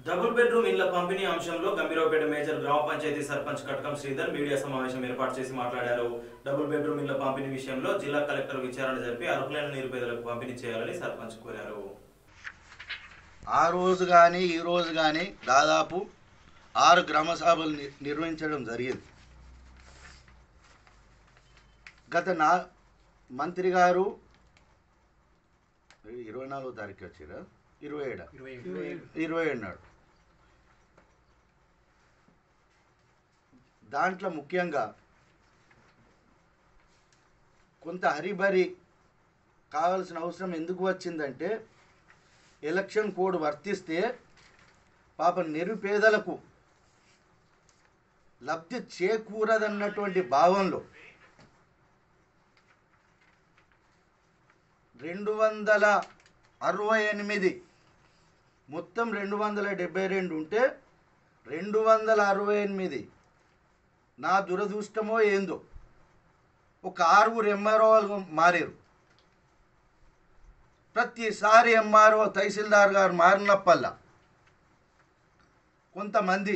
double bedroom ఇళ్ల పంపిణీ అంశంలో గంభీరావుపేట మేజర్ గ్రామ పంచాయతీ సర్పంచ్ కటకం శ్రీధర్ మీడియా సమావేశం ఏర్పాటు చేసి మాట్లాడారు డబుల్ బెడ్రూమ్ ఇళ్ల పంపిణీ విషయంలో జిల్లా కలెక్టర్ విచారణ జరిపి అర్హులైన నిరుపేదలకు పంపిణీ చేయాలని సర్పంచ్ కోరారు ఆ రోజు కానీ ఈ రోజు కానీ దాదాపు ఆరు గ్రామ సభలు ని- నిర్వహించడం జరిగింది గత నా మంత్రి గారు ఇరవై నాలుగో తారీఖు వచ్చారా ఇరవై ఏడా ఇరవై ఏడు నాడు దాంట్లో ముఖ్యంగా కొంత హరిబరి కావాల్సిన అవసరం ఎందుకు వచ్చిందంటే ఎలక్షన్ కోడ్ వర్తిస్తే పాప నిరుపేదలకు లబ్ధి చేకూరదన్నటువంటి భావంలో రెండు వందల అరవై ఎనిమిది మొత్తం రెండు వందల డెబ్బై రెండు ఉంటే రెండు వందల అరవై ఎనిమిది నా దురదృష్టమో ఏందో ఒక ఆరుగురు ఎంఆర్ఓలు మారారు ప్రతిసారి ఎంఆర్ఓ తహసీల్దార్ గారు మారినప్పల్లా కొంతమంది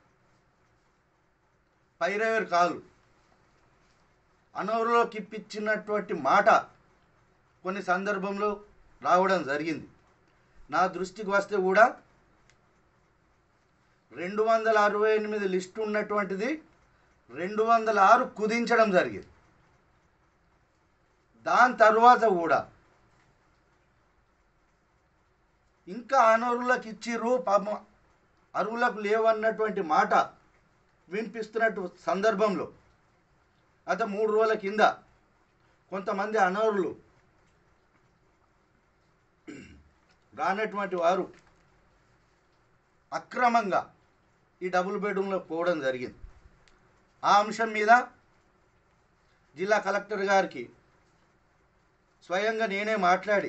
పైరవేరు కాదు అనవరులోకి ఇప్పించినటువంటి మాట కొన్ని సందర్భంలో రావడం జరిగింది నా దృష్టికి వస్తే కూడా రెండు వందల అరవై ఎనిమిది లిస్టు ఉన్నటువంటిది రెండు వందల ఆరు కుదించడం జరిగింది దాని తర్వాత కూడా ఇంకా అనర్హులకు ఇచ్చిర్రు పాపం అర్హులకు లేవన్నటువంటి మాట వినిపిస్తున్నట్టు సందర్భంలో గత మూడు రోజుల కింద కొంతమంది అనర్హులు రానటువంటి వారు అక్రమంగా ఈ డబుల్ బెడ్రూమ్లో పోవడం జరిగింది ఆ అంశం మీద జిల్లా కలెక్టర్ గారికి స్వయంగా నేనే మాట్లాడి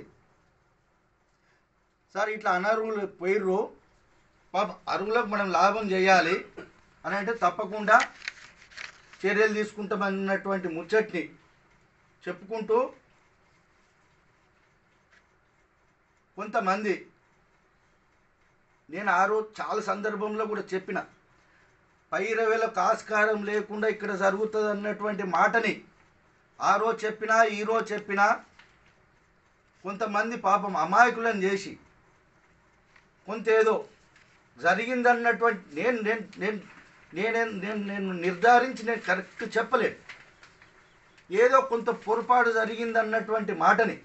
సార్ ఇట్లా అనర్హులు పోయిర్రు పాప అరువులకు మనం లాభం చేయాలి అని అంటే తప్పకుండా చర్యలు తీసుకుంటామన్నటువంటి ముచ్చట్ని చెప్పుకుంటూ కొంతమంది నేను ఆ రోజు చాలా సందర్భంలో కూడా చెప్పిన పైరవేలకు ఆస్కారం లేకుండా ఇక్కడ జరుగుతుంది అన్నటువంటి మాటని ఆ రోజు చెప్పినా ఈ రోజు చెప్పినా కొంతమంది పాపం అమాయకులను చేసి కొంత ఏదో జరిగిందన్నటువంటి నేను నేను నేను నేనే నేను నేను నిర్ధారించి నేను కరెక్ట్ చెప్పలేను ఏదో కొంత పొరపాటు జరిగిందన్నటువంటి మాటని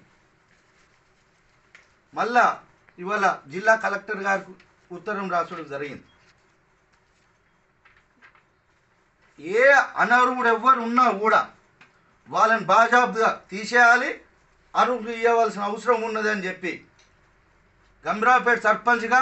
మళ్ళా ఇవాళ జిల్లా కలెక్టర్ గారికి ఉత్తరం రాసడం జరిగింది ఏ అనర్హుడు ఎవ్వరు ఉన్నా కూడా వాళ్ళని బాజాబ్గా తీసేయాలి అర్హులు ఇవ్వవలసిన అవసరం ఉన్నదని చెప్పి గంభీరాపేట సర్పంచ్గా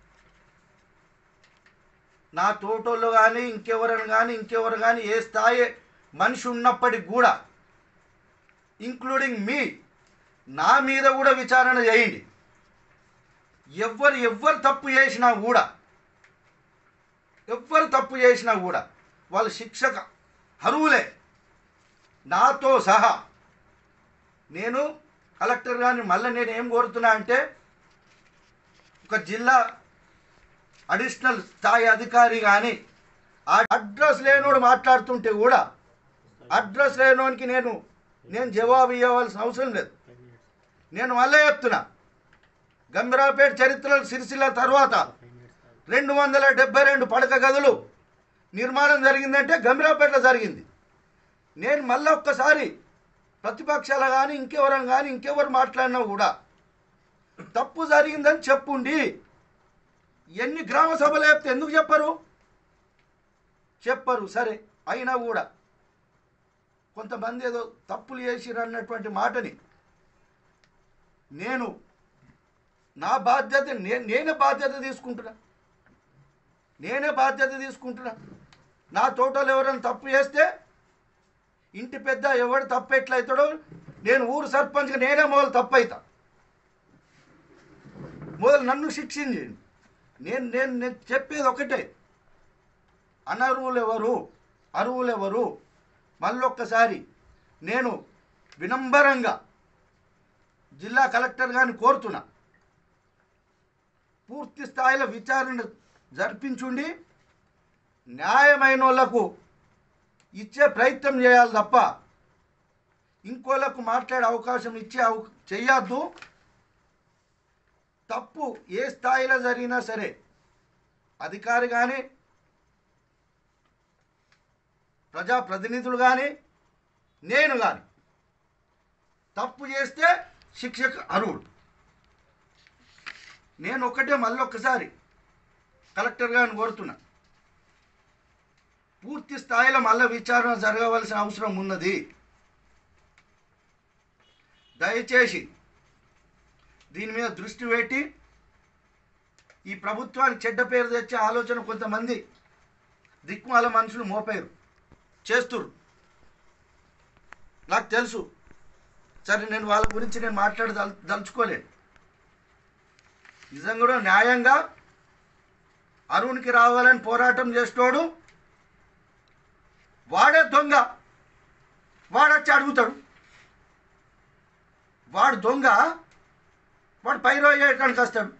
నా తోటోళ్ళు కానీ ఇంకెవరని కానీ ఇంకెవరు కానీ ఏ స్థాయి మనిషి ఉన్నప్పటికి కూడా ఇంక్లూడింగ్ మీ నా మీద కూడా విచారణ చేయండి ఎవ్వరు ఎవ్వరు తప్పు చేసినా కూడా ఎవ్వరు తప్పు చేసినా కూడా వాళ్ళ శిక్షక అరువులే నాతో సహా నేను కలెక్టర్ గారిని మళ్ళీ నేను ఏం కోరుతున్నా అంటే ఒక జిల్లా అడిషనల్ స్థాయి అధికారి కానీ ఆ అడ్రస్ లేనోడు మాట్లాడుతుంటే కూడా అడ్రస్ లేనోనికి నేను నేను జవాబు ఇవ్వవలసిన అవసరం లేదు నేను మళ్ళీ చెప్తున్నా గంభీరాపేట చరిత్రలో సిరిసిల్ల తర్వాత రెండు వందల డెబ్బై రెండు పడక గదులు నిర్మాణం జరిగిందంటే గంభీరాపేటలో జరిగింది నేను మళ్ళీ ఒక్కసారి ప్రతిపక్షాలు కానీ ఇంకెవరం కానీ ఇంకెవరు మాట్లాడినా కూడా తప్పు జరిగిందని చెప్పుండి ఎన్ని గ్రామ సభలు చెప్తే ఎందుకు చెప్పరు చెప్పరు సరే అయినా కూడా కొంతమంది ఏదో తప్పులు చేసిరు అన్నటువంటి మాటని నేను నా బాధ్యత నే- నేనే బాధ్యత తీసుకుంటున్నా నేనే బాధ్యత తీసుకుంటున్నా నా తోటలో ఎవరైనా తప్పు చేస్తే ఇంటి పెద్ద ఎవడు తప్పు ఎట్లయితాడో నేను ఊరు సర్పంచ్గా నేనే మొదలు తప్పు అవుతా మొదలు నన్ను శిక్షించండి నేను నేను నేను చెప్పేది ఒకటే అనర్హులు ఎవరు అరువులు ఎవరు మళ్ళొక్కసారి నేను వినంబరంగా జిల్లా కలెక్టర్ గారిని కోరుతున్నా పూర్తి స్థాయిలో విచారణ జరిపించుండి న్యాయమైన వాళ్ళకు ఇచ్చే ప్రయత్నం చేయాలి తప్ప ఇంకోళ్ళకు మాట్లాడే అవకాశం ఇచ్చే అవ చెయ్యొద్దు తప్పు ఏ స్థాయిలో జరిగినా సరే అధికారి కానీ ప్రజాప్రతినిధులు కానీ నేను కానీ తప్పు చేస్తే శిక్షకు అర్హుడు నేను ఒక్కటే మళ్ళీ ఒక్కసారి కలెక్టర్ గారిని కోరుతున్నా పూర్తి స్థాయిలో మళ్ళీ విచారణ జరగవలసిన అవసరం ఉన్నది దయచేసి దీని మీద దృష్టి పెట్టి ఈ ప్రభుత్వానికి చెడ్డ పేరు తెచ్చే ఆలోచన కొంతమంది దిక్మాల మనుషులు మోపారు చేస్తురు నాకు తెలుసు సరే నేను వాళ్ళ గురించి నేను మాట్లాడి దల్ దలుచుకోలేను నిజంగా కూడా న్యాయంగా అరుణ్కి రావాలని పోరాటం చేస్తోడు వాడే దొంగ వాడొచ్చి అడుగుతాడు వాడు దొంగ వాడు పైరవ చేయడానికి వస్తాడు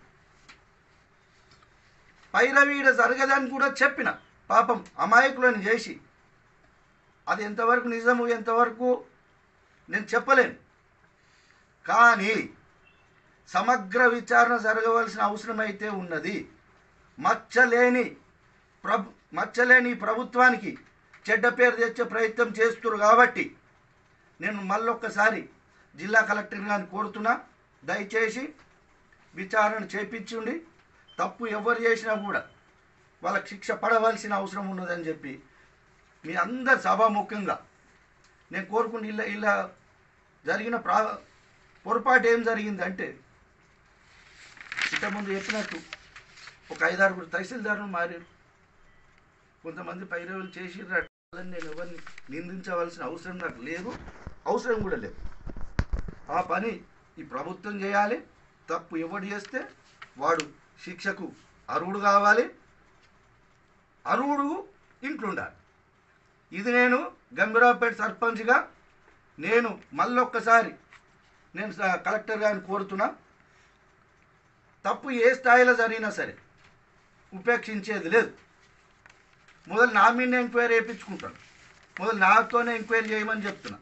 పైరవీడ జరగదని కూడా చెప్పిన పాపం అమాయకులను చేసి అది ఎంతవరకు నిజము ఎంతవరకు నేను చెప్పలేను కానీ సమగ్ర విచారణ జరగవలసిన అవసరం అయితే ఉన్నది మచ్చలేని ప్రభు మచ్చలేని ఈ ప్రభుత్వానికి చెడ్డ పేరు తెచ్చే ప్రయత్నం చేస్తున్నారు కాబట్టి నేను మళ్ళొక్కసారి జిల్లా కలెక్టర్ గారిని కోరుతున్నా దయచేసి విచారణ చేపించుండి తప్పు ఎవరు చేసినా కూడా వాళ్ళకి శిక్ష పడవలసిన అవసరం ఉన్నదని చెప్పి మీ అందరు సభాముఖంగా నేను కోరుకుని ఇలా ఇలా జరిగిన ప్రా పొరపాటు ఏం జరిగిందంటే ఇంతకుముందు చెప్పినట్టు ఒక ఐదారుగురు తహసీల్దారులు మారారు కొంతమంది పైరవులు చేసిర్రు అట్లని నేను ఎవరిని నిందించవలసిన అవసరం నాకు లేదు అవసరం కూడా లేదు ఆ పని ఈ ప్రభుత్వం చేయాలి తప్పు ఎవడు చేస్తే వాడు శిక్షకు అర్హుడు కావాలి అర్హుడు ఇంట్లో ఉండాలి ఇది నేను గంభీరావుపేట సర్పంచ్గా నేను మళ్ళొక్కసారి నేను స- కలెక్టర్ గారిని కోరుతున్నా తప్పు ఏ స్థాయిలో జరిగినా సరే ఉపేక్షించేది లేదు మొదలు నా మీద ఎంక్వైరీ చేయించుకుంటాను మొదలు నాతోనే ఎంక్వైరీ చేయమని చెప్తున్నా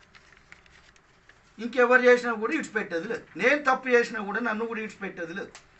ఇంకెవరు చేసినా కూడా ఇడిచిపెట్టేది లేదు నేను తప్పు చేసినా కూడా నన్ను కూడా ఇడిచిపెట్టేది లేదు